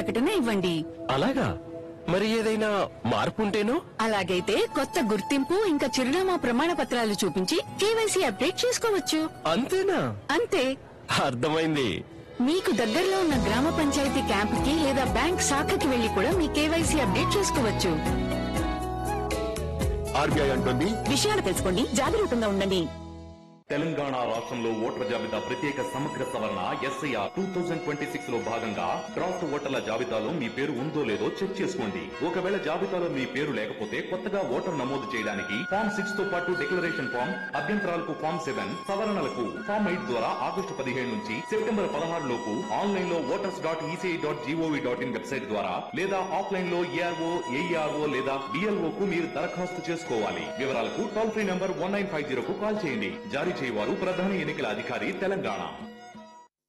ప్రకటన ఇవ్వండి అలాగా మరి ఏదైనా మార్పు ఉంటేనో అలాగైతే కొత్త గుర్తింపు ఇంకా చిరునామా ప్రమాణ పత్రాలు చూపించి కేవైసీ అప్డేట్ చేసుకోవచ్చు అంతేనా అంతే అర్థమైంది మీకు దగ్గరలో ఉన్న గ్రామ పంచాయతీ క్యాంపుకి లేదా బ్యాంక్ శాఖకి వెళ్లి కూడా మీ కేవైసీ అప్డేట్ చేసుకోవచ్చు ఆర్బీఐ అంటుంది విషయాలు తెలుసుకోండి జాగరూకంగా ఉండండి తెలంగాణ రాష్ట్రంలో ఓటర్ల జాబితా ప్రత్యేక సమగ్ర సవరణ SIR two thousand twenty six లో భాగంగా డ్రాఫ్ట్ ఓటర్ల జాబితాలో మీ పేరు ఉందో లేదో చెక్ చేసుకోండి ఒకవేళ జాబితాలో మీ పేరు లేకపోతే కొత్తగా ఓటర్ నమోదు చేయడానికి ఫామ్ సిక్స్ తో పాటు డిక్లరేషన్ ఫామ్ అభ్యంతరాలకు ఫామ్ సెవెన్ సవరణలకు ఫామ్ ఎయిట్ ద్వారా ఆగస్టు పదిహేడు నుంచి సెప్టెంబర్ పదహారు లోపు ఆన్లైన్ లో voters dot ECI dot GOV dot in website ద్వారా లేదా ఆఫ్లైన్ లో ఏఆర్ఓ ఏఈఆర్ఓ లేదా బిఎల్ఓ కు మీరు దరఖాస్తు చేసుకోవాలి వివరాలకు toll free number one nine five zero కు కాల్ చేయండి జారీ చేయవారు ప్రధాన ఎన్నికల అధికారి తెలంగాణ